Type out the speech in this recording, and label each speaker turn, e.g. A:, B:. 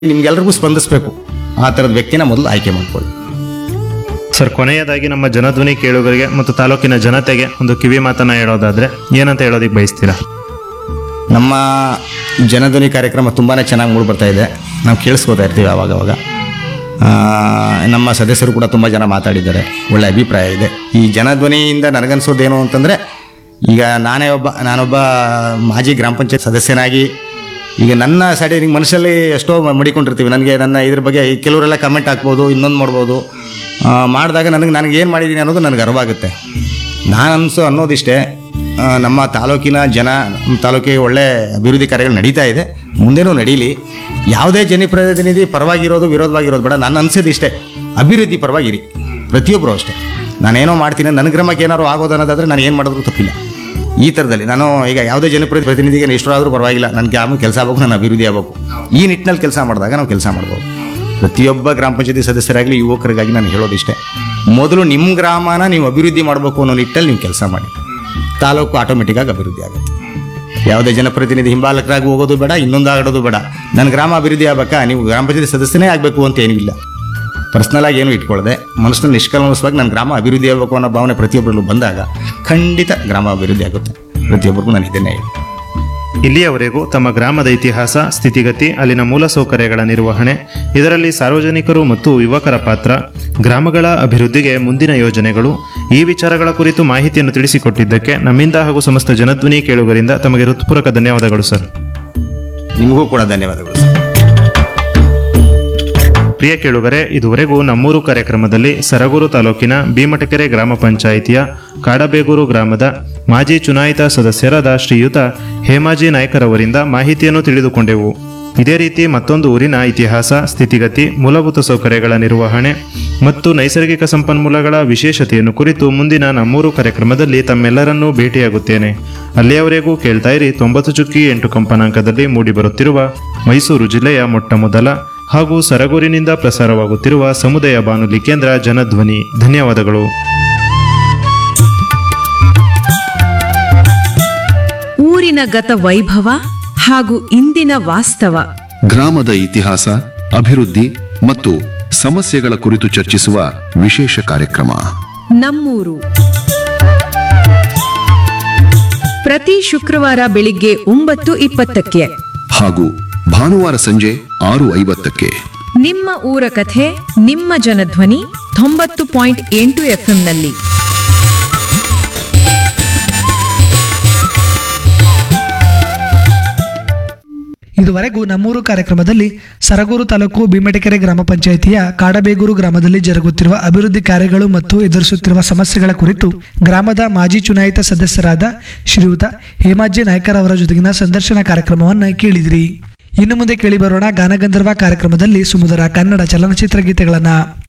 A: ನಿಮ್ಗೆಲ್ರಿಗೂ ಸ್ಪಂದಿಸಬೇಕು ಆ ಥರದ ವ್ಯಕ್ತಿನ ಮೊದಲು ಆಯ್ಕೆ ಮಾಡ್ಕೊಳ್ಳಿ
B: ಸರ್ ಕೊನೆಯದಾಗಿ ನಮ್ಮ ಜನಧ್ವನಿ ಕೇಳುಗರಿಗೆ ಮತ್ತು ತಾಲೂಕಿನ ಜನತೆಗೆ ಒಂದು ಕಿವಿ ಮಾತನ್ನ ಹೇಳೋದಾದ್ರೆ ಏನಂತ ಹೇಳೋದಿಕ್ ಬಯಸ್ತೀರಾ
A: ನಮ್ಮ ಜನಧ್ವನಿ ಕಾರ್ಯಕ್ರಮ ತುಂಬಾ ಚೆನ್ನಾಗಿ ಮೂಡಿ ಬರ್ತಾ ಇದೆ ನಾವು ಕೇಳಿಸ್ಕೋತಾ ಇರ್ತೀವಿ ಆವಾಗ ಅವಾಗ ಆ, ನಮ್ಮ ಸದಸ್ಯರು ಕೂಡ ತುಂಬ ಜನ ಮಾತಾಡಿದ್ದಾರೆ ಒಳ್ಳೆ ಅಭಿಪ್ರಾಯ ಇದೆ ಈ ಜನಧ್ವನಿಯಿಂದ ನನಗನ್ಸೋದೇನು ಅಂತಂದರೆ ಈಗ ನಾನೇ ಒಬ್ಬ ನಾನೊಬ್ಬ ಮಾಜಿ ಗ್ರಾಮ ಪಂಚಾಯತ್ ಸದಸ್ಯನಾಗಿ ಈಗ ನನ್ನ ಸೈಡ್ ಹಿಂಗೆ ಮನಸ್ಸಲ್ಲಿ ಎಷ್ಟೋ ಮ- ಮಡಿಕೊಂಡಿರ್ತೀವಿ ನನಗೆ ನನ್ನ ಇದ್ರ ಬಗ್ಗೆ ಈ ಕೆಲವರೆಲ್ಲ ಕಮೆಂಟ್ ಹಾಕ್ಬೋದು ಇನ್ನೊಂದು ಮಾಡ್ಬೋದು ಆ, ಮಾಡಿದಾಗ ನನಗೆ ನನಗೆ ಏನು ಮಾಡಿದ್ದೀನಿ ಅನ್ನೋದು ನನಗೆ ಅರಿವಾಗುತ್ತೆ ನಾನು ಅನ್ಸೋ ಅನ್ನೋದಿಷ್ಟೇ ಆ, ನಮ್ಮ ತಾಲೂಕಿನ ಜನ ನಮ್ಮ ತಾಲೂಕಿಗೆ ಒಳ್ಳೆ ಅಭಿವೃದ್ಧಿ ಕಾರ್ಯಗಳು ನಡೀತಾ ಇದೆ ಮುಂದೇನೂ ನಡೀಲಿ ಯಾವುದೇ ಜನಪ್ರತಿನಿಧಿ ಪರವಾಗಿರೋದು ವಿರೋಧವಾಗಿರೋದು ಬೇಡ ನಾನು ಅನ್ಸೋದು ಇಷ್ಟೇ ಅಭಿವೃದ್ಧಿ ಪರವಾಗಿರಿ ಪ್ರತಿಯೊಬ್ಬರು ಅಷ್ಟೇ ನಾನೇನೋ ಮಾಡ್ತೀನಿ ನನ್ನ ಗ್ರಾಮಕ್ಕೆ ಏನಾದ್ರು ಆಗೋದು ಅನ್ನೋದಾದ್ರೆ ನಾನು ಏನು ಮಾಡಿದ್ರು ತಪ್ಪಿಲ್ಲ ಈ ಥರದಲ್ಲಿ ನಾನು ಈಗ ಯಾವುದೇ ಜನಪ್ರತಿ ಪ್ರತಿನಿಧಿಗೆ ಎಷ್ಟರಾದರೂ ಪರವಾಗಿಲ್ಲ ನನ್ನ ಗ್ರಾಮ ಕೆಲಸ ಆಗಬೇಕು ನಾನು ಅಭಿವೃದ್ಧಿ ಆಗಬೇಕು ಈ ನಿಟ್ಟಿನಲ್ಲಿ ಕೆಲಸ ಮಾಡಿದಾಗ ನಾವು ಕೆಲಸ ಮಾಡ್ಬೋದು ಪ್ರತಿಯೊಬ್ಬ ಗ್ರಾಮ ಪಂಚಾಯತಿ ಸದಸ್ಯರಾಗಲಿ ಯುವಕರಿಗಾಗಿ ನಾನು ಹೇಳೋದಿಷ್ಟೇ ಮೊದಲು ನಿಮ್ಮ ಗ್ರಾಮನ ನೀವು ಅಭಿವೃದ್ಧಿ ಮಾಡಬೇಕು ಅನ್ನೋ ನಿಟ್ಟಲ್ಲಿ ನೀವು ಕೆಲಸ ಮಾಡಿ ತಾಲೂಕು ಆಟೋಮೆಟಿಕ್ಕಾಗಿ ಅಭಿವೃದ್ಧಿ ಆಗುತ್ತೆ ಯಾವುದೇ ಜನಪ್ರತಿನಿಧಿ ಹಿಂಬಾಲಕರಾಗಿ ಹೋಗೋದು ಬೇಡ ಇನ್ನೊಂದು ಆಡೋದು ಬೇಡ ನನ್ನ ಗ್ರಾಮ ಅಭಿವೃದ್ಧಿ ಆಗ್ಬೇಕಾ ನೀವು ಗ್ರಾಮ ಪಂಚಾಯತಿ ಸದಸ್ಯನೇ ಆಗಬೇಕು ಅಂತ ಏನೂ ಇಲ್ಲ ಪರ್ಸ್ನಲ್ ಆಗಿ ಏನು ಇಟ್ಕೊಳ್ಳದೆ ಮನಸ್ಸಿನಲ್ಲಿ ನಿಷ್ಕಲ್ಮಸವಾಗಿ ನನ್ನ ಗ್ರಾಮ ಅಭಿವೃದ್ಧಿ ಆಗಬೇಕು ಅನ್ನೋ ಭಾವನೆ ಪ್ರತಿಯೊಬ್ಬರಲ್ಲೂ ಬಂದಾಗ ಖಂಡಿತ ಗ್ರಾಮ ಅಭಿವೃದ್ಧಿ ಆಗುತ್ತೆ ಪ್ರತಿಯೊಬ್ಬರಿಗೂ ನಾನು ಇದನ್ನೇ ಹೇಳಿ
B: ಇಲ್ಲಿಯವರೆಗೂ ತಮ್ಮ ಗ್ರಾಮದ ಇತಿಹಾಸ ಸ್ಥಿತಿಗತಿ ಅಲ್ಲಿನ ಮೂಲಸೌಕರ್ಯಗಳ ನಿರ್ವಹಣೆ ಇದರಲ್ಲಿ ಸಾರ್ವಜನಿಕರು ಮತ್ತು ಯುವಕರ ಪಾತ್ರ ಗ್ರಾಮಗಳ ಅಭಿವೃದ್ಧಿಗೆ ಮುಂದಿನ ಯೋಜನೆಗಳು ಈ ವಿಚಾರಗಳ ಕುರಿತು ಮಾಹಿತಿಯನ್ನು ತಿಳಿಸಿಕೊಟ್ಟಿದ್ದಕ್ಕೆ ನಮ್ಮಿಂದ ಹಾಗೂ ಸಮಸ್ತ ಜನಧ್ವನಿ ಕೇಳುಗರಿಂದ ತಮಗೆ ಹೃತ್ಪೂರ್ವಕ ಧನ್ಯವಾದಗಳು ಸರ್
A: ನಿಮಗೂ ಕೂಡ ಧನ್ಯವಾದಗಳು ಸರ್
B: ಪ್ರಿಯ ಕೇಳುಗರೆ ಇದುವರೆಗೂ ನಮ್ಮೂರು ಕಾರ್ಯಕ್ರಮದಲ್ಲಿ ಸರಗೂರು ತಾಲೂಕಿನ ಭೀಮಟಕೆರೆ ಗ್ರಾಮ ಪಂಚಾಯಿತಿಯ ಕಾಡಬೇಗೂರು ಗ್ರಾಮದ ಮಾಜಿ ಚುನಾಯಿತ ಸದಸ್ಯರಾದ ಶ್ರೀಯುತ ಹೇಮಾಜಿ ನಾಯ್ಕರವರಿಂದ ಮಾಹಿತಿಯನ್ನು ತಿಳಿದುಕೊಂಡೆವು ಇದೇ ರೀತಿ ಮತ್ತೊಂದು ಊರಿನ ಇತಿಹಾಸ ಸ್ಥಿತಿಗತಿ ಮೂಲಭೂತ ಸೌಕರ್ಯಗಳ ನಿರ್ವಹಣೆ ಮತ್ತು ನೈಸರ್ಗಿಕ ಸಂಪನ್ಮೂಲಗಳ ವಿಶೇಷತೆಯನ್ನು ಕುರಿತು ಮುಂದಿನ ನಮ್ಮೂರು ಕಾರ್ಯಕ್ರಮದಲ್ಲಿ ತಮ್ಮೆಲ್ಲರನ್ನೂ ಭೇಟಿಯಾಗುತ್ತೇನೆ ಅಲ್ಲಿಯವರೆಗೂ ಕೇಳ್ತಾ ಇರಿ ತೊಂಬತ್ತು ಚುಕ್ಕಿ ಎಂಟು ಕಂಪನಾಂಕದಲ್ಲಿ ಮೂಡಿಬರುತ್ತಿರುವ ಮೈಸೂರು ಜಿಲ್ಲೆಯ ಮೊಟ್ಟಮೊದಲ ಹಾಗೂ ಸರಗೂರಿನಿಂದ ಪ್ರಸಾರವಾಗುತ್ತಿರುವ ಸಮುದಾಯ ಬಾನುಲಿ ಕೇಂದ್ರ ಜನಧ್ವನಿ ಧನ್ಯವಾದಗಳು
C: ಊರಿನ ಗತ ವೈಭವ ಹಾಗೂ ಇಂದಿನ ವಾಸ್ತವ
D: ಗ್ರಾಮದ ಇತಿಹಾಸ ಅಭಿವೃದ್ಧಿ ಮತ್ತು ಸಮಸ್ಯೆಗಳ ಕುರಿತು ಚರ್ಚಿಸುವ ವಿಶೇಷ ಕಾರ್ಯಕ್ರಮ
C: ನಮ್ಮೂರು ಪ್ರತಿ ಶುಕ್ರವಾರ ಬೆಳಿಗ್ಗೆ ಒಂಬತ್ತು ಇಪ್ಪತ್ತಕ್ಕೆ
D: ಹಾಗೂ ಭಾನುವಾರ ಸಂಜೆ ಆರು ಐವತ್ತಕ್ಕೆ
C: ನಿಮ್ಮ ಊರ ಕಥೆ ನಿಮ್ಮ ಜನಧ್ವನಿ ತೊಂಬತ್ತು ಪಾಯಿಂಟ್ ಎಂಟು ಎಫ್ಎಂನಲ್ಲಿ
E: ಇದುವರೆಗೂ ನಮ್ಮೂರು ಕಾರ್ಯಕ್ರಮದಲ್ಲಿ ಸರಗೂರು ತಾಲೂಕು ಭೀಮಟಕೆರೆ ಗ್ರಾಮ ಪಂಚಾಯಿತಿಯ ಕಾಡಬೇಗೂರು ಗ್ರಾಮದಲ್ಲಿ ಜರುಗುತ್ತಿರುವ ಅಭಿವೃದ್ಧಿ ಕಾರ್ಯಗಳು ಮತ್ತು ಎದುರಿಸುತ್ತಿರುವ ಸಮಸ್ಯೆಗಳ ಕುರಿತು ಗ್ರಾಮದ ಮಾಜಿ ಚುನಾಯಿತ ಸದಸ್ಯರಾದ ಶ್ರೀಯುತ ಹೇಮಾಜಿ ನಾಯ್ಕರ್ ಅವರ ಜೊತೆಗಿನ ಸಂದರ್ಶನ ಕಾರ್ಯಕ್ರಮವನ್ನು ಕೇಳಿದಿರಿ ಇನ್ನು ಮುಂದೆ ಕೇಳಿ ಬರೋಣ ಗಾನಗಂಧರ್ವ ಕಾರ್ಯಕ್ರಮದಲ್ಲಿ ಸುಮಧುರ ಕನ್ನಡ ಚಲನಚಿತ್ರ ಗೀತೆಗಳನ್ನ